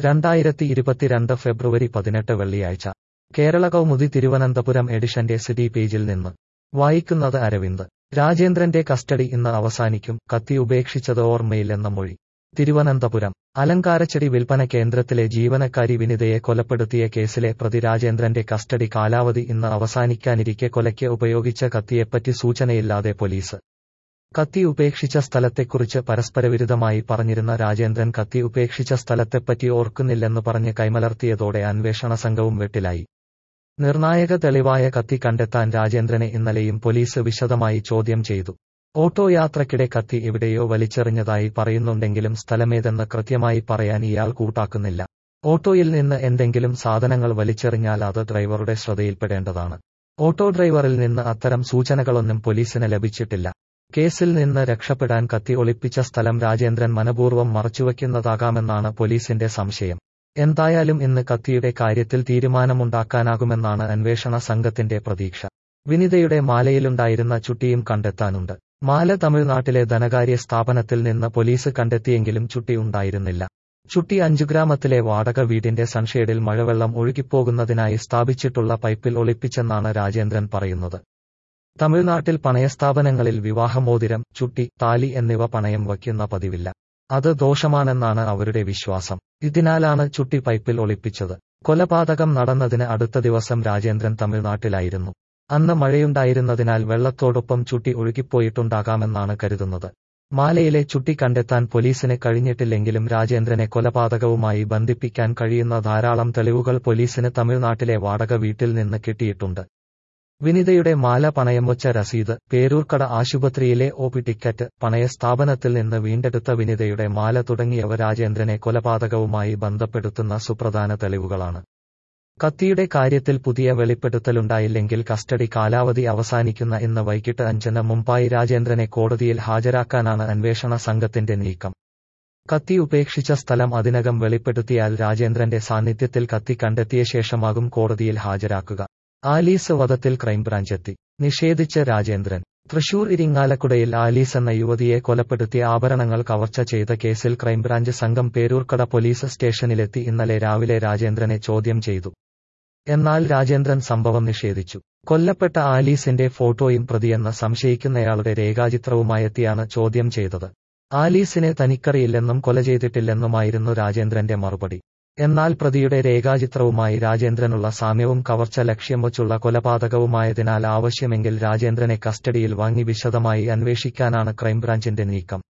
രണ്ടായിരത്തി ഇരുപത്തിരണ്ട് ഫെബ്രുവരി പതിനെട്ട് വെള്ളിയാഴ്ച കേരള കൗമുദി തിരുവനന്തപുരം എഡിഷന്റെ സിറ്റി പേജിൽ നിന്ന് വായിക്കുന്നത് അരവിന്ദ് രാജേന്ദ്രന്റെ കസ്റ്റഡി ഇന്ന് അവസാനിക്കും കത്തി ഉപേക്ഷിച്ചത് ഓർമ്മയില്ലെന്ന മൊഴി തിരുവനന്തപുരം അലങ്കാരച്ചെടി വിൽപ്പന കേന്ദ്രത്തിലെ ജീവനക്കാരി വിനിതയെ കൊലപ്പെടുത്തിയ കേസിലെ പ്രതി രാജേന്ദ്രന്റെ കസ്റ്റഡി കാലാവധി ഇന്ന് അവസാനിക്കാനിരിക്കെ കൊലയ്ക്ക് ഉപയോഗിച്ച കത്തിയെപ്പറ്റി സൂചനയില്ലാതെ പോലീസ് കത്തി ഉപേക്ഷിച്ച സ്ഥലത്തെക്കുറിച്ച് പരസ്പരവിരുദ്ധമായി പറഞ്ഞിരുന്ന രാജേന്ദ്രൻ കത്തി ഉപേക്ഷിച്ച സ്ഥലത്തെപ്പറ്റി ഓർക്കുന്നില്ലെന്ന് പറഞ്ഞ് കൈമലർത്തിയതോടെ അന്വേഷണ സംഘവും വെട്ടിലായി നിർണായക തെളിവായ കത്തി കണ്ടെത്താൻ രാജേന്ദ്രനെ ഇന്നലെയും പോലീസ് വിശദമായി ചോദ്യം ചെയ്തു ഓട്ടോ യാത്രക്കിടെ കത്തി എവിടെയോ വലിച്ചെറിഞ്ഞതായി പറയുന്നുണ്ടെങ്കിലും സ്ഥലമേതെന്ന് കൃത്യമായി പറയാൻ ഇയാൾ കൂട്ടാക്കുന്നില്ല ഓട്ടോയിൽ നിന്ന് എന്തെങ്കിലും സാധനങ്ങൾ വലിച്ചെറിഞ്ഞാൽ അത് ഡ്രൈവറുടെ ശ്രദ്ധയിൽപ്പെടേണ്ടതാണ് ഓട്ടോ ഡ്രൈവറിൽ നിന്ന് അത്തരം സൂചനകളൊന്നും പോലീസിന് ലഭിച്ചിട്ടില്ല കേസിൽ നിന്ന് രക്ഷപ്പെടാൻ കത്തി ഒളിപ്പിച്ച സ്ഥലം രാജേന്ദ്രൻ മനപൂർവ്വം മറച്ചുവെക്കുന്നതാകാമെന്നാണ് പോലീസിന്റെ സംശയം എന്തായാലും ഇന്ന് കത്തിയുടെ കാര്യത്തിൽ തീരുമാനമുണ്ടാക്കാനാകുമെന്നാണ് അന്വേഷണ സംഘത്തിന്റെ പ്രതീക്ഷ വിനിതയുടെ മാലയിലുണ്ടായിരുന്ന ചുട്ടിയും കണ്ടെത്താനുണ്ട് മാല തമിഴ്നാട്ടിലെ ധനകാര്യ സ്ഥാപനത്തിൽ നിന്ന് പോലീസ് കണ്ടെത്തിയെങ്കിലും ചുട്ടി ഉണ്ടായിരുന്നില്ല ചുട്ടി അഞ്ചുഗ്രാമത്തിലെ വാടക വീടിന്റെ സൺഷേഡിൽ മഴവെള്ളം ഒഴുകിപ്പോകുന്നതിനായി സ്ഥാപിച്ചിട്ടുള്ള പൈപ്പിൽ ഒളിപ്പിച്ചെന്നാണ് രാജേന്ദ്രൻ പറയുന്നത് തമിഴ്നാട്ടിൽ പണയസ്ഥാപനങ്ങളിൽ വിവാഹമോതിരം ചുട്ടി താലി എന്നിവ പണയം വയ്ക്കുന്ന പതിവില്ല അത് ദോഷമാണെന്നാണ് അവരുടെ വിശ്വാസം ഇതിനാലാണ് ചുട്ടി പൈപ്പിൽ ഒളിപ്പിച്ചത് കൊലപാതകം നടന്നതിന് അടുത്ത ദിവസം രാജേന്ദ്രൻ തമിഴ്നാട്ടിലായിരുന്നു അന്ന് മഴയുണ്ടായിരുന്നതിനാൽ വെള്ളത്തോടൊപ്പം ചുട്ടി ഒഴുകിപ്പോയിട്ടുണ്ടാകാമെന്നാണ് കരുതുന്നത് മാലയിലെ ചുട്ടി കണ്ടെത്താൻ പോലീസിന് കഴിഞ്ഞിട്ടില്ലെങ്കിലും രാജേന്ദ്രനെ കൊലപാതകവുമായി ബന്ധിപ്പിക്കാൻ കഴിയുന്ന ധാരാളം തെളിവുകൾ പോലീസിന് തമിഴ്നാട്ടിലെ വാടക വീട്ടിൽ നിന്ന് കിട്ടിയിട്ടുണ്ട് വിനിതയുടെ മാല പണയം വച്ച രസീത് പേരൂർക്കട ആശുപത്രിയിലെ ഒ പി ടിക്കറ്റ് പണയ സ്ഥാപനത്തിൽ നിന്ന് വീണ്ടെടുത്ത വിനിതയുടെ മാല തുടങ്ങിയവ രാജേന്ദ്രനെ കൊലപാതകവുമായി ബന്ധപ്പെടുത്തുന്ന സുപ്രധാന തെളിവുകളാണ് കത്തിയുടെ കാര്യത്തിൽ പുതിയ വെളിപ്പെടുത്തലുണ്ടായില്ലെങ്കിൽ കസ്റ്റഡി കാലാവധി അവസാനിക്കുന്ന ഇന്ന് വൈകിട്ട് അഞ്ചിന് മുമ്പായി രാജേന്ദ്രനെ കോടതിയിൽ ഹാജരാക്കാനാണ് അന്വേഷണ സംഘത്തിന്റെ നീക്കം കത്തി ഉപേക്ഷിച്ച സ്ഥലം അതിനകം വെളിപ്പെടുത്തിയാൽ രാജേന്ദ്രന്റെ സാന്നിധ്യത്തിൽ കത്തി കണ്ടെത്തിയ ശേഷമാകും കോടതിയിൽ ഹാജരാക്കുക ആലീസ് വധത്തിൽ ക്രൈംബ്രാഞ്ച് എത്തി നിഷേധിച്ച് രാജേന്ദ്രൻ തൃശൂർ ഇരിങ്ങാലക്കുടയിൽ ആലീസ് എന്ന യുവതിയെ കൊലപ്പെടുത്തിയ ആഭരണങ്ങൾ കവർച്ച ചെയ്ത കേസിൽ ക്രൈംബ്രാഞ്ച് സംഘം പേരൂർക്കട പോലീസ് സ്റ്റേഷനിലെത്തി ഇന്നലെ രാവിലെ രാജേന്ദ്രനെ ചോദ്യം ചെയ്തു എന്നാൽ രാജേന്ദ്രൻ സംഭവം നിഷേധിച്ചു കൊല്ലപ്പെട്ട ആലീസിന്റെ ഫോട്ടോയും പ്രതിയെന്ന് സംശയിക്കുന്നയാളുടെ രേഖാചിത്രവുമായെത്തിയാണ് ചോദ്യം ചെയ്തത് ആലീസിനെ തനിക്കറിയില്ലെന്നും കൊല ചെയ്തിട്ടില്ലെന്നുമായിരുന്നു രാജേന്ദ്രന്റെ മറുപടി എന്നാൽ പ്രതിയുടെ രേഖാചിത്രവുമായി രാജേന്ദ്രനുള്ള സാമ്യവും കവർച്ച ലക്ഷ്യം വച്ചുള്ള കൊലപാതകവുമായതിനാൽ ആവശ്യമെങ്കിൽ രാജേന്ദ്രനെ കസ്റ്റഡിയിൽ വാങ്ങി വിശദമായി അന്വേഷിക്കാനാണ് ക്രൈംബ്രാഞ്ചിന്റെ നീക്കം